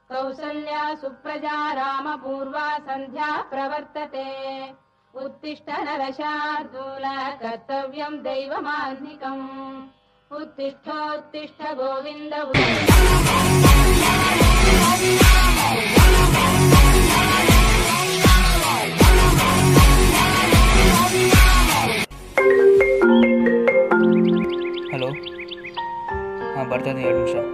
कौसल्या सुप्रजा रामपूर्वा सन्ध्या प्रवर्तते उत्तिष्ठ नरशार्दूल कर्तव्यम् दैवमान्निकम् उत्तिष्ठोत्तिष्ठ गोविन्द उत्तिष्ठ ಹಲೋ ಹಾಂ ಬರ್ತಾ ಇದ್ದೀನಿ ಎರಡು ನಿಮಿಷ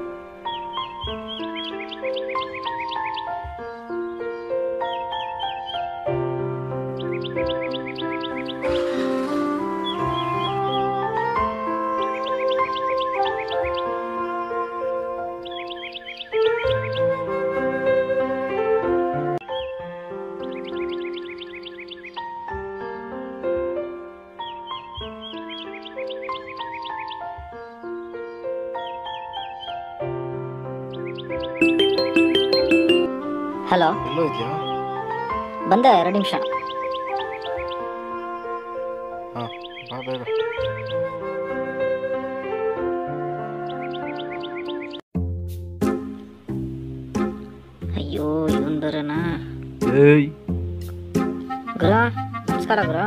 ಹಲೋ ಎಲ್ಲೋ ಇದೆಯಾ ಬಂದೆ ಎರಡು ನಿಮಿಷ ಹಾಂ ಬಾ ಬೇಗ ಅಯ್ಯೋ ಇವನ್ ಬರೋಣ ಏಯ್ ಗುರು ನಮಸ್ಕಾರ ಗುರು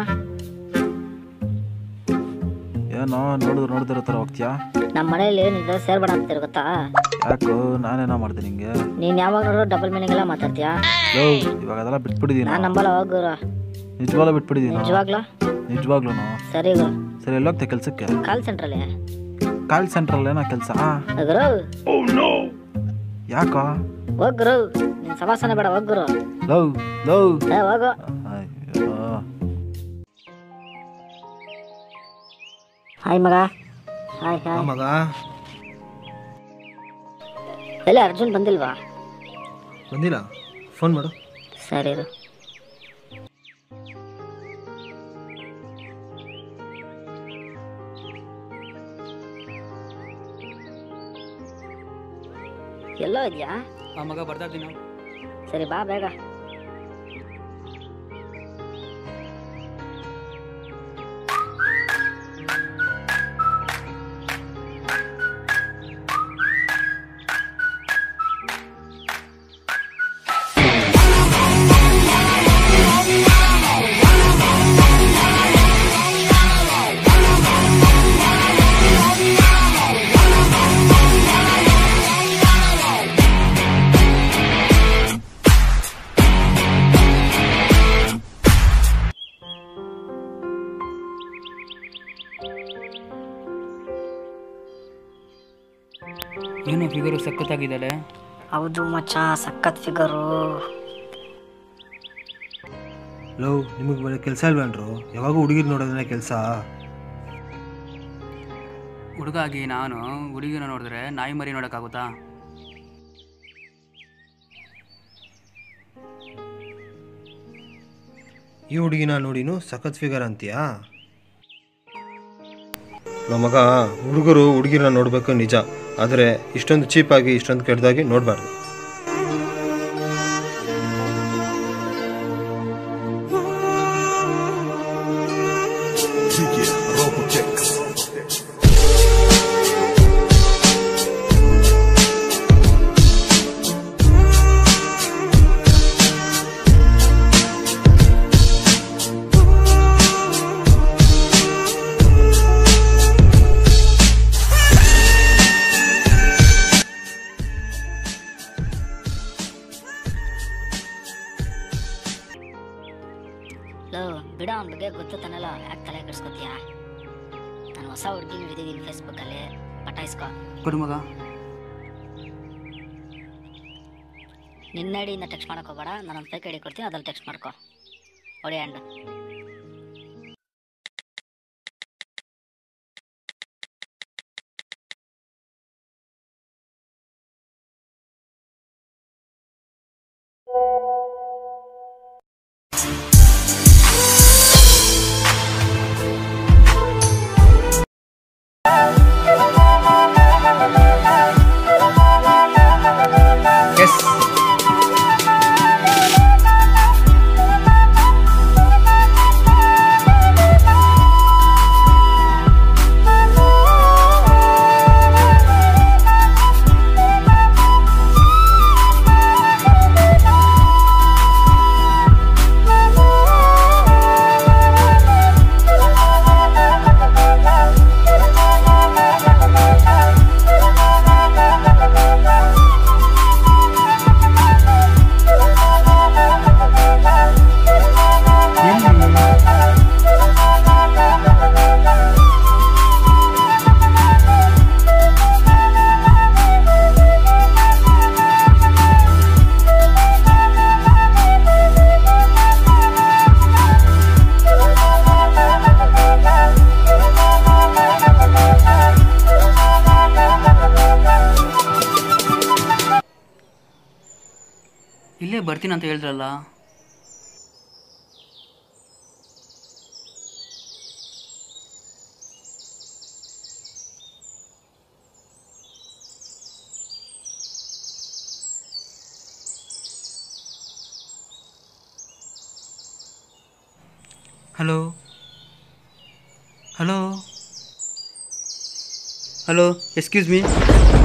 ಏನೋ ನೋಡಿದ್ರು ನೋಡಿದಿರೋ ಥರ ಹೋಗ್ತೀಯಾ ನಮ್ಮ ಮನೇಲಿ ಏನಿದೆ ಸೇರ್ಬೇಡ ಅಂತೀರ ಗೊತ್ತಾ ಯಾಕೋ ನಾನೇನೋ ಮಾಡ್ದೆ ನಿಂಗೆ ನೀನ್ ಯಾವಾಗ ನೋಡೋ ಡಬಲ್ ಮೀನಿಂಗ್ ಎಲ್ಲ ಮಾತಾಡ್ತೀಯಾ ಲೋ ಇವಾಗ ಅದೆಲ್ಲ ಬಿಟ್ಬಿಟ್ಟಿದ್ದೀನಿ ನಾನ್ ನಂಬಲ್ಲ ಹೋಗ್ ಗುರು ನಿಜವಾಗ್ಲೂ ಬಿಟ್ಬಿಟ್ಟಿದ್ದೀನಿ ನಿಜವಾಗ್ಲೂ ನಿಜವಾಗ್ಲೂ ಸರಿ ಗುರು ಸರಿ ಎಲ್ಲೋಗ್ತೆ ಕೆಲ್ಸಕ್ಕೆ ಕಾಲ್ ಸೆಂಟ್ರಲ್ಲಿ ಕಾಲ್ ಸೆಂಟ್ರಲ್ಲಿ ಏನೋ ಕೆಲಸ ಗುರು ಯಾಕೋ ಹೋಗ್ ಗುರು ನಿನ್ ಸವಾಸನ ಬೇಡ ಹೋಗ್ ಗುರು ಲೋ ಲೋ ಏ ಹೋಗು ಅಯ್ಯೋ ಹಾಯ್ ಮಗ ಹಾಯ್ ಹಾಯ್ ಮಗ ಎಲ್ಲಿ ಅರ್ಜುನ್ ಬಂದಿಲ್ವಾ ಬಂದಿಲ್ಲ ಫೋನ್ ಮಾಡು ಸರಿ ಇರು. ಎಲ್ಲೋ ಇದೆಯಾ ಆ ಮಗ ಬರ್ತಾ ಇದ್ದೀನಿ ಸರಿ ಬಾ ಬೇಗ ಏನು ಫಿಗರು ಸಖತ್ತಾಗಿದ್ದಾಳೆ ಹೌದು ಮಚ್ಚ ಸಖತ್ ಫಿಗರು ಲೋ ನಿಮಗೆ ಬೇರೆ ಕೆಲಸ ಇಲ್ವೇನ್ರು ಯಾವಾಗ ಹುಡುಗಿರ್ ನೋಡೋದನ್ನೇ ಕೆಲಸ ಹುಡುಗ ಆಗಿ ನಾನು ಹುಡುಗಿನ ನೋಡಿದ್ರೆ ನಾಯಿ ಮರಿ ನೋಡೋಕ್ಕಾಗುತ್ತಾ ಈ ಹುಡುಗಿನ ನೋಡಿನು ಸಖತ್ ಫಿಗರ್ ಅಂತೀಯಾ ಲೋ ಮಗ ಹುಡುಗರು ಹುಡುಗಿರನ್ನ ನೋಡಬೇಕು ನಿಜ ಆದರೆ ಇಷ್ಟೊಂದು ಚೀಪಾಗಿ ಇಷ್ಟೊಂದು ಕೆಟ್ಟದಾಗಿ ನೋಡಬಾರ್ದು ಲೋ ಬಿಡ ಅವನ ಬಗ್ಗೆ ಗೊತ್ತು ತಾನಲ್ಲ ಯಾಕೆ ತಲೆ ಕೆಡ್ಸ್ಕೊತೀಯ ನಾನು ಹೊಸ ಹುಡುಗಿ ಹಿಡಿದಿದ್ದೀನಿ ಫೇಸ್ಬುಕ್ಕಲ್ಲಿ ಪಟಾಯಿಸ್ಕೊ ಕೊಡು ಮಗ ನಿನ್ನ ಐಡಿಯಿಂದ ಟೆಕ್ಸ್ಟ್ ಮಾಡಕ್ ಹೋಗ್ಬೇಡ ನಾನೊಂದು ಫೇಕ್ ಐಡಿ ಕೊಡ್ತೀನಿ ಅದ್ರಲ್ಲಿ ಟೆಕ್ಸ್ಟ್ ಮಾಡ್ಕೊ ಹೊಡಿ ಹ್ಯಾಂಡ್ ಎಸ್ ಇಲ್ಲೇ ಬರ್ತೀನಿ ಅಂತ ಹೇಳಿದ್ರಲ್ಲ hello hello hello excuse me